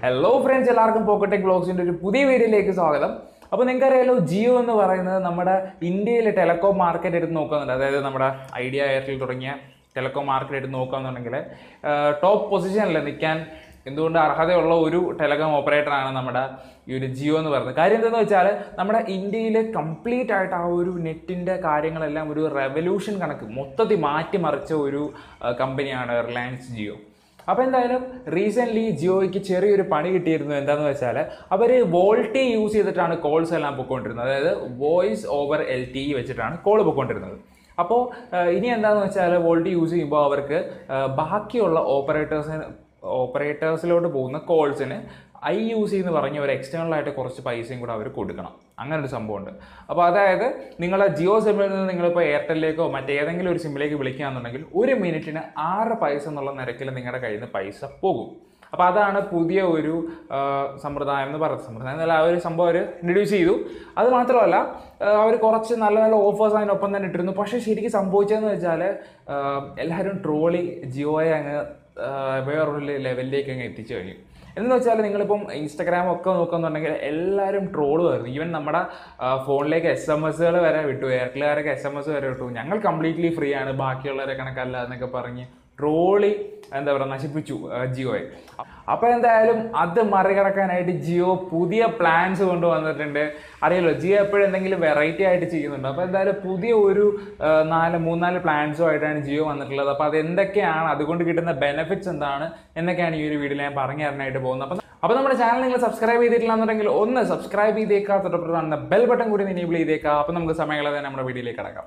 hello friends എല്ലാവർക്കും പോക്കട്ടെക് ബ്ലോഗ്സിന്റെ ഒരു പുതിയ വീഡിയോയിലേക്ക് സ്വാഗതം അപ്പോൾ നിങ്ങൾക്കറിയാലോ ജിയോ എന്ന് പറയുന്നത് നമ്മുടെ ഇന്ത്യയിലെ ടെലകോം മാർക്കറ്റ് എടുത്ത് നോക്കുന്നുണ്ട് അതായത് നമ്മുടെ ഐഡിയ എയർടെൽ തുടങ്ങിയ ടെലകോം മാർക്കറ്റ് എടുത്ത് നോക്കുകയാണെന്നുണ്ടെങ്കിൽ ടോപ്പ് പൊസിഷനിൽ നിൽക്കാൻ എന്തുകൊണ്ട് അർഹതയുള്ള ഒരു ടെലകോം ഓപ്പറേറ്ററാണ് നമ്മുടെ ഈ ഒരു ജിയോ എന്ന് പറയുന്നത് കാര്യം എന്താണെന്ന് വെച്ചാൽ നമ്മുടെ ഇന്ത്യയിൽ കംപ്ലീറ്റ് ആയിട്ട് ആ ഒരു നെറ്റിൻ്റെ കാര്യങ്ങളെല്ലാം ഒരു റെവല്യൂഷൻ കണക്ക് മൊത്തത്തിൽ മാറ്റിമറിച്ച ഒരു കമ്പനിയാണ് റിലയൻസ് ജിയോ അപ്പോൾ എന്തായാലും റീസെൻ്റ്ലി ജിയോയ്ക്ക് ചെറിയൊരു പണി കിട്ടിയിരുന്നു എന്താണെന്ന് വെച്ചാൽ അവർ വോൾട്ടി യൂസ് ചെയ്തിട്ടാണ് കോൾസ് എല്ലാം പൊയ്ക്കൊണ്ടിരുന്നത് അതായത് വോയിസ് ഓവർ എൽ ടി വെച്ചിട്ടാണ് കോൾ പൊയ്ക്കൊണ്ടിരുന്നത് അപ്പോൾ ഇനി എന്താണെന്ന് വെച്ചാൽ വോൾട്ടി യൂസ് ചെയ്യുമ്പോൾ അവർക്ക് ആ, ബാക്കിയുള്ള ഓപ്പറേറ്റേഴ്സിന് ഓപ്പറേറ്റേഴ്സിലോട്ട് പോകുന്ന കോൾസിന് ഐ യു സി എന്ന് പറഞ്ഞ ഒരു external ആയിട്ട് കുറച്ച് പൈസയും കൂടെ അവർ കൊടുക്കണം അങ്ങനെ ഒരു സംഭവമുണ്ട് അപ്പോൾ അതായത് നിങ്ങളെ ജിയോ സിമ്മിൽ നിന്ന് നിങ്ങളിപ്പോൾ എയർടെല്ലിലേക്കോ മറ്റേതെങ്കിലും ഒരു സിമ്മിലേക്ക് വിളിക്കുകയാണെന്നുണ്ടെങ്കിൽ ഒരു മിനിറ്റിന് ആറ് പൈസ എന്നുള്ള നിരക്കിൽ നിങ്ങളുടെ കയ്യിൽ നിന്ന് പൈസ പോകും അപ്പോൾ അതാണ് പുതിയ ഒരു ആ, സമ്പ്രദായം എന്ന് പറയുന്നത് സമ്പ്രദായം എന്നല്ല ആ ഒരു സംഭവം അവർ ഇൻട്രൊഡ്യൂസ് ചെയ്തു അത് മാത്രമല്ല അവർ കുറച്ച് നല്ല നല്ല ഓഫേഴ്സ് അതിനൊപ്പം തന്നെ ഇട്ടിരുന്നു പക്ഷേ ശരിക്കും സംഭവിച്ചതെന്ന് വെച്ചാൽ എല്ലാവരും ട്രോളി ജിയോയെ അങ്ങ് ആ, വേറൊരു ലെവലിലേക്ക് അങ്ങ് എത്തിച്ചു കഴിഞ്ഞു എന്ന് വെച്ചാൽ നിങ്ങളിപ്പം ഇൻസ്റ്റാഗ്രാം ഒക്കെ നോക്കുന്നുണ്ടെങ്കിൽ എല്ലാവരും ട്രോളുമായിരുന്നു ഈവൻ നമ്മുടെ ആ, ഫോണിലേക്ക് എസ് എം എസുകൾ വരെ വിട്ടു എയർടെലുകാരൊക്കെ എസ് എം എസ് വരെ വിട്ടു ഞങ്ങൾ കംപ്ലീറ്റ്ലി ഫ്രീ ആണ് ബാക്കിയുള്ളവരെ കണക്കല്ല എന്നൊക്കെ പറഞ്ഞ് ട്രോളി എന്താ പറയുക നശിപ്പിച്ചു ആ, ജിയോയെ അപ്പോൾ എന്തായാലും അത് മറികടക്കാനായിട്ട് ജിയോ പുതിയ പ്ലാൻസ് കൊണ്ടുവന്നിട്ടുണ്ട് അറിയാലോ ജിയോ എപ്പോഴും എന്തെങ്കിലും വെറൈറ്റി ആയിട്ട് ചെയ്യുന്നുണ്ട് അപ്പോൾ എന്തായാലും പുതിയ ഒരു ആ, നാല് മൂന്നാല് പ്ലാൻസും ആയിട്ടാണ് ജിയോ വന്നിട്ടുള്ളത് അപ്പോൾ അത് എന്തൊക്കെയാണ് അതുകൊണ്ട് കിട്ടുന്ന ബെനിഫിറ്റ്സ് എന്താണ് എന്നൊക്കെയാണ് ഈ ഒരു വീഡിയോയിൽ ഞാൻ പറഞ്ഞു തരാനായിട്ട് പോകുന്നത് അപ്പം അപ്പോൾ നമ്മുടെ ചാനൽ നിങ്ങൾ സബ്സ്ക്രൈബ് ചെയ്തിട്ടില്ല എന്നുണ്ടെങ്കിൽ ഒന്ന് സബ്സ്ക്രൈബ് ചെയ്തേക്കാം തൊട്ടപ്പുറത്ത് കാണുന്ന ബെൽ ബട്ടൺ കൂടി എനേബിൾ ചെയ്തേക്കാം അപ്പോൾ നമുക്ക് സമയങ്ങളെ നമ്മുടെ വീഡിയോയിലേക്ക് കടക്കാം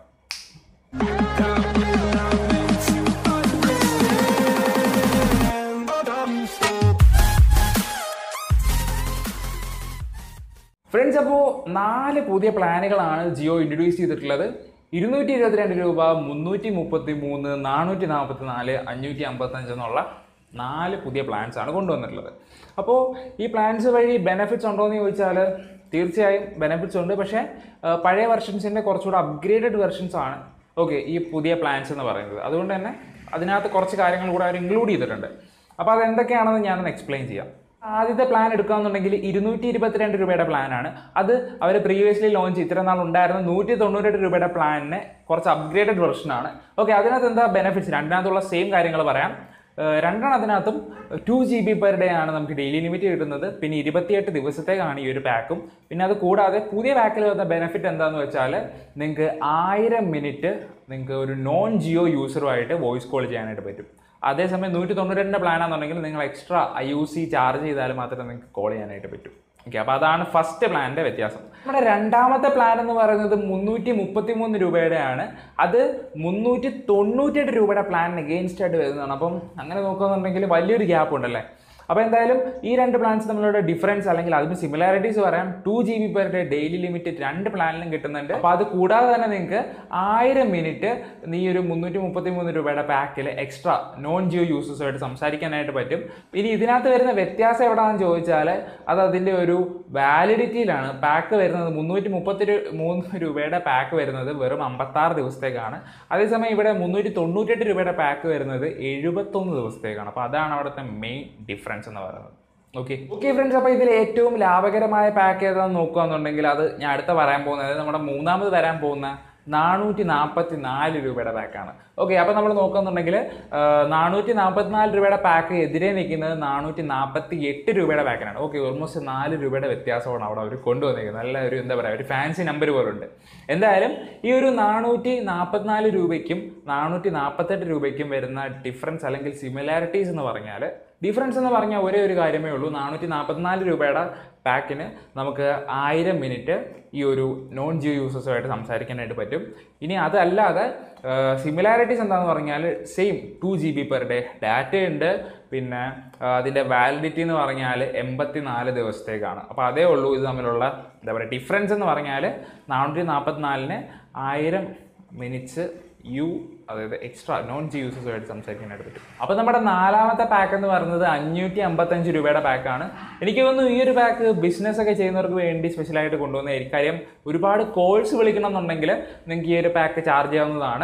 ഫ്രണ്ട്സ് അപ്പോൾ നാല് പുതിയ പ്ലാനുകളാണ് ജിയോ ഇൻട്രൊഡ്യൂസ് ചെയ്തിട്ടുള്ളത് ഇരുന്നൂറ്റി ഇരുപത്തിരണ്ട് രൂപ മുന്നൂറ്റി മുപ്പത്തി മൂന്ന് നാനൂറ്റി നാൽപ്പത്തി നാല് അഞ്ഞൂറ്റി അമ്പത്തഞ്ച് എന്നുള്ള നാല് പുതിയ പ്ലാൻസ് ആണ് കൊണ്ടുവന്നിട്ടുള്ളത് അപ്പോൾ ഈ പ്ലാൻസ് വഴി ബെനിഫിറ്റ്സ് ഉണ്ടോ എന്ന് ചോദിച്ചാൽ തീർച്ചയായും ബെനിഫിറ്റ്സ് ഉണ്ട് പക്ഷേ ആ, പഴയ വെർഷൻസിൻ്റെ കുറച്ചുകൂടെ അപ്ഗ്രേഡഡ് വെർഷൻസ് ആണ് ഓക്കെ ഈ പുതിയ പ്ലാൻസ് എന്ന് പറയുന്നത് അതുകൊണ്ട് തന്നെ അതിനകത്ത് കുറച്ച് കാര്യങ്ങൾ കൂടെ അവർ ഇൻക്ലൂഡ് ചെയ്തിട്ടുണ്ട് അപ്പോൾ അത് എന്തൊക്കെയാണെന്ന് ഞാനൊന്ന് എക്സ്പ്ലെയിൻ ചെയ്യാം ആദ്യത്തെ പ്ലാൻ എടുക്കുകയാണെന്നുണ്ടെങ്കിൽ ഇരുന്നൂറ്റി ഇരുപത്തിരണ്ട് രൂപയുടെ പ്ലാനാണ് അത് അവർ പ്രീവിയസ്ലി ലോഞ്ച് ഇത്ര നാൾ ഉണ്ടായിരുന്ന നൂറ്റി തൊണ്ണൂറ്റെട്ട് രൂപയുടെ പ്ലാനിന് കുറച്ച് അപ്ഗ്രേഡഡ് വെർഷനാണ് ഓക്കെ അതിനകത്ത് എന്താ ബെനിഫിറ്റ്സ് രണ്ടിനകത്തുള്ള സെയിം കാര്യങ്ങൾ പറയാം ഏഹ് രണ്ടെണ്ണത്തിനകത്തും two G B per day ആണ് നമുക്ക് ഡെയിലി ലിമിറ്റ് കിട്ടുന്നത് പിന്നെ ഇരുപത്തിയെട്ട് ദിവസത്തേക്കാണ് ഈ ഒരു പാക്കും പിന്നെ അത് കൂടാതെ പുതിയ പാക്കിൽ വന്ന ബെനിഫിറ്റ് എന്താണെന്ന് വെച്ചാൽ നിങ്ങൾക്ക് ആയിരം മിനിറ്റ് നിങ്ങൾക്ക് ഒരു നോൺ ജിയോ യൂസറുമായിട്ട് വോയിസ് കോൾ ചെയ്യാനായിട്ട് പറ്റും അതേസമയം നൂറ്റി തൊണ്ണൂറ്റിരണ്ട് പ്ലാൻ ആണെന്നുണ്ടെങ്കിൽ നിങ്ങൾ extra I U C charge ചെയ്താൽ മാത്രമേ നിങ്ങൾക്ക് കോൾ ചെയ്യാനായിട്ട് പറ്റൂ ഓക്കെ അപ്പോൾ അതാണ് ഫസ്റ്റ് പ്ലാനിൻ്റെ വ്യത്യാസം നമ്മുടെ രണ്ടാമത്തെ പ്ലാൻ എന്ന് പറയുന്നത് മുന്നൂറ്റി മുപ്പത്തി മൂന്ന് രൂപയുടെയാണ് അത് മുന്നൂറ്റി തൊണ്ണൂറ്റെട്ട് രൂപയുടെ പ്ലാനിന് എഗെയിൻസ്റ്റ് ആയിട്ട് വരുന്നതാണ് അപ്പം അങ്ങനെ നോക്കുകയാണെന്നുണ്ടെങ്കിൽ വലിയൊരു ഗ്യാപ്പ് ഉണ്ടല്ലേ അപ്പോൾ എന്തായാലും ഈ രണ്ട് പ്ലാൻസ് തമ്മിലുള്ള ഡിഫറൻസ് അല്ലെങ്കിൽ അതിന് സിമിലാരിറ്റീസ് പറയാം two G B per day daily limit രണ്ട് പ്ലാനിലും കിട്ടുന്നുണ്ട് അപ്പോൾ അത് കൂടാതെ തന്നെ നിങ്ങൾക്ക് ആയിരം മിനിറ്റ് ഈ ഒരു മുന്നൂറ്റി മുപ്പത്തി മൂന്ന് രൂപയുടെ പാക്കിൽ എക്സ്ട്രാ നോൺ ജിയോ യൂസേഴ്സുമായിട്ട് സംസാരിക്കാനായിട്ട് പറ്റും ഇനി ഇതിനകത്ത് വരുന്ന വ്യത്യാസം എവിടെയാണെന്ന് ചോദിച്ചാൽ അത് അതിൻ്റെ ഒരു വാലിഡിറ്റിയിലാണ് പാക്ക് വരുന്നത് മുന്നൂറ്റി മുപ്പത്തി മൂന്ന് രൂപയുടെ പാക്ക് വരുന്നത് വെറും അമ്പത്താറ് ദിവസത്തേക്കാണ് അതേസമയം ഇവിടെ മുന്നൂറ്റി തൊണ്ണൂറ്റെട്ട് രൂപയുടെ പാക്ക് വരുന്നത് എഴുപത്തൊന്ന് ദിവസത്തേക്കാണ് അപ്പോൾ അതാണ് അവിടുത്തെ മെയിൻ ഡിഫറൻസ് എന്ന് പറയുന്നത് ഓക്കെ ഓക്കെ ഫ്രണ്ട്സ് അപ്പോൾ ഇതിൽ ഏറ്റവും ലാഭകരമായ പാക്ക് ഏതാണെന്ന് നോക്കുകയാണെന്നുണ്ടെങ്കിൽ അത് ഞാൻ അടുത്ത പറയാൻ പോകുന്നത് അതായത് നമ്മുടെ മൂന്നാമത് വരാൻ പോകുന്ന നാനൂറ്റി നാൽപ്പത്തി നാല് രൂപയുടെ പാക്കാണ് ഓക്കെ അപ്പോൾ നമ്മൾ നോക്കുകയാണെന്നുണ്ടെങ്കിൽ നാനൂറ്റി നാൽപ്പത്തിനാല് രൂപയുടെ പാക്ക് എതിരെ നിൽക്കുന്നത് നാനൂറ്റി നാൽപ്പത്തി എട്ട് രൂപയുടെ പാക്കിനാണ് ഓക്കെ ഓൾമോസ്റ്റ് നാല് രൂപയുടെ വ്യത്യാസമാണ് അവിടെ അവർ കൊണ്ടുവന്നിരിക്കുന്നത് നല്ല ഒരു എന്താ പറയുക ഒരു ഫാൻസി നമ്പർ പോലുണ്ട് എന്തായാലും ഈ ഒരു നാനൂറ്റി നാൽപ്പത്തിനാല് രൂപയ്ക്കും നാനൂറ്റി നാൽപ്പത്തെട്ട് രൂപയ്ക്കും വരുന്ന ഡിഫറൻസ് അല്ലെങ്കിൽ സിമിലാരിറ്റീസ് എന്ന് പറഞ്ഞാൽ ഡിഫറൻസ് എന്ന് പറഞ്ഞാൽ ഒരേ ഒരു കാര്യമേ ഉള്ളൂ നാനൂറ്റി നാൽപ്പത്തിനാല് രൂപയുടെ പാക്കിന് നമുക്ക് ആയിരം മിനിറ്റ് ഈ ഒരു നോൺ ജിയോ യൂസേഴ്സുമായിട്ട് സംസാരിക്കാനായിട്ട് പറ്റും ഇനി അതല്ലാതെ സിമിലാരിറ്റീസ് എന്താണെന്ന് പറഞ്ഞാൽ same two G B per day data ഉണ്ട് പിന്നെ ആ, അതിൻ്റെ വാലിഡിറ്റി എന്ന് പറഞ്ഞാൽ എൺപത്തി നാല് ദിവസത്തേക്കാണ് അപ്പോൾ അതേ ഉള്ളൂ ഇത് തമ്മിലുള്ള എന്താ പറയുക ഡിഫറൻസ് എന്ന് പറഞ്ഞാൽ നാനൂറ്റി നാൽപ്പത്തിനാലിന് ആയിരം മിനിറ്റ്സ് യു അതായത് എക്സ്ട്രാ നോൺ ജി യൂസേഴ്സുമായിട്ട് സംസാരിക്കാനായിട്ട് പറ്റും അപ്പോൾ നമ്മുടെ നാലാമത്തെ പാക്ക് എന്ന് പറയുന്നത് അഞ്ഞൂറ്റി അമ്പത്തഞ്ച് രൂപയുടെ പാക്കാണ് എനിക്ക് തോന്നുന്നു ഈ ഒരു പാക്ക് ബിസിനസ് ഒക്കെ ചെയ്യുന്നവർക്ക് വേണ്ടി സ്പെഷ്യലായിട്ട് കൊണ്ടുവന്നതായിരിക്കും കാര്യം ഒരുപാട് കോൾസ് വിളിക്കണം എന്നുണ്ടെങ്കിൽ നിങ്ങൾക്ക് ഈ ഒരു പാക്ക് ചാർജ് ചെയ്യാവുന്നതാണ്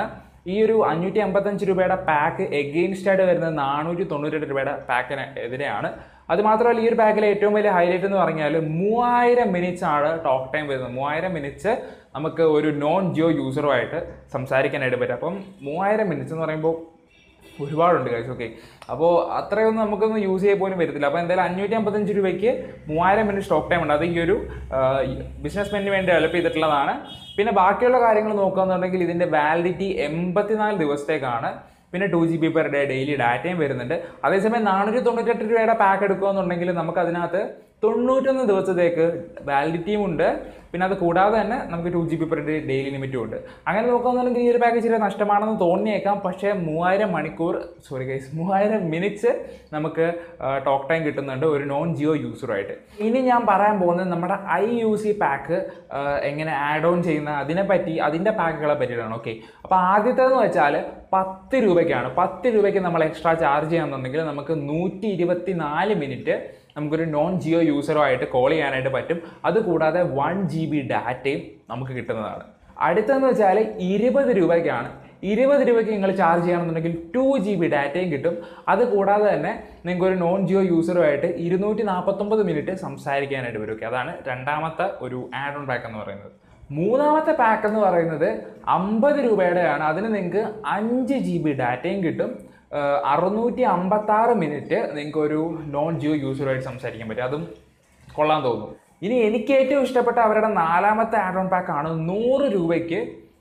ഈ ഒരു അഞ്ഞൂറ്റി അമ്പത്തഞ്ച് രൂപയുടെ പാക്ക് എഗെയിൻസ്റ്റ് ആയിട്ട് വരുന്നത് നാനൂറ്റി തൊണ്ണൂറ്റെട്ട് രൂപയുടെ പാക്കിന് എതിരെയാണ് അത് മാത്രമല്ല ഈ ഒരു പാക്കിലെ ഏറ്റവും വലിയ ഹൈലൈറ്റ് എന്ന് പറഞ്ഞാൽ മൂവായിരം മിനിറ്റ്സ് ആണ് ടോക്ക് ടൈം വരുന്നത് മൂവായിരം മിനിറ്റ്സ് നമുക്ക് ഒരു നോൺ ജിയോ യൂസറുമായിട്ട് സംസാരിക്കാനായിട്ട് പറ്റും അപ്പം മൂവായിരം മിനിറ്റ്സ് എന്ന് പറയുമ്പോൾ ഒരുപാടുണ്ട് കാഴ്ച ഓക്കെ അപ്പോൾ അത്രയൊന്നും നമുക്കൊന്നും യൂസ് ചെയ്യാൻ പോലും വരത്തില്ല അപ്പോൾ എന്തായാലും അഞ്ഞൂറ്റി അമ്പത്തഞ്ച് രൂപയ്ക്ക് മൂവായിരം മിനിറ്റ് സ്റ്റോക്ക് ടൈം ഉണ്ട് അത് ഈ ഒരു ബിസിനസ്മെന്റിന് വേണ്ടി ഡെവലപ്പ് ചെയ്തിട്ടുള്ളതാണ് പിന്നെ ബാക്കിയുള്ള കാര്യങ്ങൾ നോക്കുകയാണെന്നുണ്ടെങ്കിൽ ഇതിൻ്റെ വാലിഡിറ്റി എൺപത്തിനാല് ദിവസത്തേക്കാണ് പിന്നെ two G B per day daily ഡാറ്റയും വരുന്നുണ്ട് അതേസമയം നാനൂറ്റി തൊണ്ണൂറ്റെട്ട് രൂപയുടെ പാക്ക് എടുക്കുകയെന്നുണ്ടെങ്കിൽ നമുക്ക് അതിനകത്ത് തൊണ്ണൂറ്റൊന്ന് ദിവസത്തേക്ക് വാലിഡിറ്റിയും ഉണ്ട് പിന്നെ അത് കൂടാതെ തന്നെ നമുക്ക് two G B per day daily ലിമിറ്റും ഉണ്ട് അങ്ങനെ നോക്കുകയാണെന്നുണ്ടെങ്കിൽ ഈ ഒരു പാക്കേജ് ഇച്ചിരി നഷ്ടമാണെന്ന് തോന്നിയേക്കാം പക്ഷേ മൂവായിരം മണിക്കൂർ സോറി ഗൈസ് മൂവായിരം മിനിറ്റ്സ് നമുക്ക് ടോക്ക് ടൈം കിട്ടുന്നുണ്ട് ഒരു നോൺ ജിയോ യൂസറുമായിട്ട് ഇനി ഞാൻ പറയാൻ പോകുന്നത് നമ്മുടെ ഐ യു സി പാക്ക് എങ്ങനെ ആഡ് ഓൺ ചെയ്യുന്ന അതിനെപ്പറ്റി അതിൻ്റെ പാക്കുകളെ പറ്റിയിട്ടാണ് ഓക്കെ അപ്പോൾ ആദ്യത്തേതെന്ന് വെച്ചാൽ പത്ത് രൂപയ്ക്കാണ് പത്ത് രൂപയ്ക്ക് നമ്മൾ എക്സ്ട്രാ ചാർജ് ചെയ്യാന്നുണ്ടെങ്കിൽ നമുക്ക് നൂറ്റി ഇരുപത്തി നാല് മിനിറ്റ് നമുക്കൊരു നോൺ ജിയോ യൂസറുമായിട്ട് കോൾ ചെയ്യാനായിട്ട് പറ്റും അതുകൂടാതെ വൺ ജി ബി ഡാറ്റയും നമുക്ക് കിട്ടുന്നതാണ് അടുത്തെന്ന് വെച്ചാൽ ഇരുപത് രൂപയ്ക്കാണ് ഇരുപത് രൂപയ്ക്ക് നിങ്ങൾ ചാർജ് ചെയ്യണമെന്നുണ്ടെങ്കിൽ ടു ജി ബി ഡാറ്റയും കിട്ടും അത് കൂടാതെ തന്നെ നിങ്ങൾക്ക് ഒരു നോൺ ജിയോ യൂസറുമായിട്ട് ഇരുന്നൂറ്റി നാൽപ്പത്തൊമ്പത് മിനിറ്റ് സംസാരിക്കാനായിട്ട് വരും Okay, അതാണ് രണ്ടാമത്തെ ഒരു ആഡ് ഓൺ പാക്ക് എന്ന് പറയുന്നത് മൂന്നാമത്തെ പാക്ക് എന്ന് പറയുന്നത് അമ്പത് രൂപയുടെയാണ് അതിന് നിങ്ങൾക്ക് അഞ്ച് ജി ബി ഡാറ്റയും കിട്ടും ഏഹ് അറുന്നൂറ്റി അമ്പത്തി ആറ് മിനിറ്റ് നിങ്ങൾക്ക് ഒരു നോൺ ജിയോ യൂസറുമായിട്ട് സംസാരിക്കാൻ പറ്റും അതും കൊള്ളാൻ തോന്നുന്നു ഇനി എനിക്ക് ഏറ്റവും ഇഷ്ടപ്പെട്ട അവരുടെ നാലാമത്തെ ആഡ് ഓൺ പാക്ക് ആണ് നൂറ് രൂപയ്ക്ക്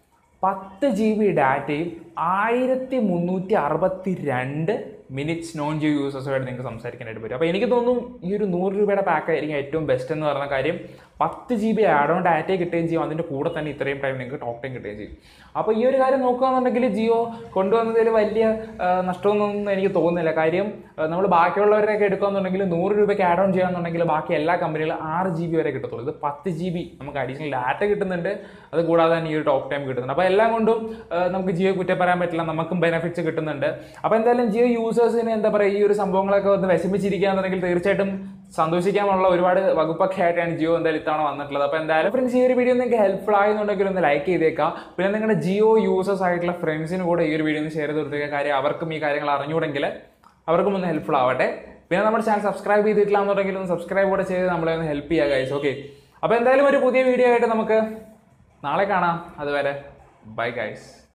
പത്ത് ജി ബി ഡാറ്റയും ആയിരത്തി മുന്നൂറ്റി അറുപത്തി രണ്ട് മിനിറ്റ്സ് നോൺ ജിയോ യൂസേഴ്സുമായിട്ട് നിങ്ങൾക്ക് സംസാരിക്കാനായിട്ട് പറ്റും അപ്പോൾ എനിക്ക് തോന്നുന്നു ഈ ഒരു നൂറ് രൂപയുടെ പാക്ക് ആയിരിക്കും ഏറ്റവും ബെസ്റ്റ് എന്ന് പറയുന്ന കാര്യം പത്ത് G B add on data കിട്ടുകയും ചെയ്യും അതിൻ്റെ കൂടെ തന്നെ ഇത്രയും ടൈം നിങ്ങൾക്ക് ടോക്ക് ടൈം കിട്ടുകയും ചെയ്യും അപ്പോൾ ഈ ഒരു കാര്യം നോക്കുകയാണെന്നുണ്ടെങ്കിൽ ജിയോ കൊണ്ടുവന്നതിൽ വലിയ ആ, നഷ്ടമൊന്നും എനിക്ക് തോന്നുന്നില്ല കാര്യം നമ്മൾ ബാക്കിയുള്ളവരെയൊക്കെ എടുക്കുകയെന്നുണ്ടെങ്കിൽ നൂറ് രൂപയ്ക്ക് ആഡ് ഓൺ ചെയ്യാന്നുണ്ടെങ്കിൽ ബാക്കി എല്ലാ കമ്പനികളും ആറ് ജി ബി വരെ കിട്ടത്തുള്ളൂ ഇത് പത്ത് ജി ബി നമുക്ക് അഡീഷണൽ ഡാറ്റ കിട്ടുന്നുണ്ട് അത് കൂടാതെ തന്നെ ഈ ഒരു ടോക്ക് ടൈം കിട്ടുന്നുണ്ട് അപ്പോൾ എല്ലാം കൊണ്ടും ആ, നമുക്ക് ജിയോ കുറ്റം പറയാൻ പറ്റില്ല നമുക്കും ബെനിഫിറ്റ്സ് കിട്ടുന്നുണ്ട് അപ്പോൾ എന്തായാലും ജിയോ യൂസേഴ്സിന് എന്താ പറയുക ഈ ഒരു സംഭവങ്ങളൊക്കെ ഒന്ന് വിഷമിച്ചിരിക്കുകയാണെന്നുണ്ടെങ്കിൽ തീർച്ചയായിട്ടും സന്തോഷിക്കാനുള്ള ഒരുപാട് വകുപ്പൊക്കെ ആയിട്ടാണ് ജിയോ എന്തായാലും ഇത്തവണ വന്നിട്ടുള്ളത് അപ്പോൾ എന്തായാലും ഫ്രണ്ട്സ് ഈ ഒരു വീഡിയോ നിങ്ങൾക്ക് ഹെൽപ്ഫുൾ ആയെന്നുണ്ടെങ്കിൽ ഒന്ന് ലൈക്ക് ചെയ്തേക്കാം പിന്നെ നിങ്ങളുടെ ജിയോ യൂസേഴ്സ് ആയിട്ടുള്ള ഫ്രണ്ട്സിന് കൂടെ ഈ ഒരു വീഡിയോ ഒന്ന് ഷെയർ ചെയ്ത് കൊടുത്തേക്കുക കാര്യം അവർക്കും ഈ കാര്യങ്ങൾ അറിഞ്ഞുകൂടെങ്കിൽ അവർക്കും ഒന്ന് ഹെൽപ്ഫുൾ ആവട്ടെ പിന്നെ നമ്മുടെ ചാനൽ സബ്സ്ക്രൈബ് ചെയ്തിട്ടില്ല എന്നുണ്ടെങ്കിൽ ഒന്ന് സബ്സ്ക്രൈബ് കൂടെ ചെയ്ത് നമ്മളെ ഒന്ന് ഹെൽപ്പ് ചെയ്യുക ഗൈസ് ഓക്കെ അപ്പോൾ എന്തായാലും ഒരു പുതിയ വീഡിയോ ആയിട്ട് നമുക്ക് നാളെ കാണാം അതുവരെ ബൈ ഗൈസ്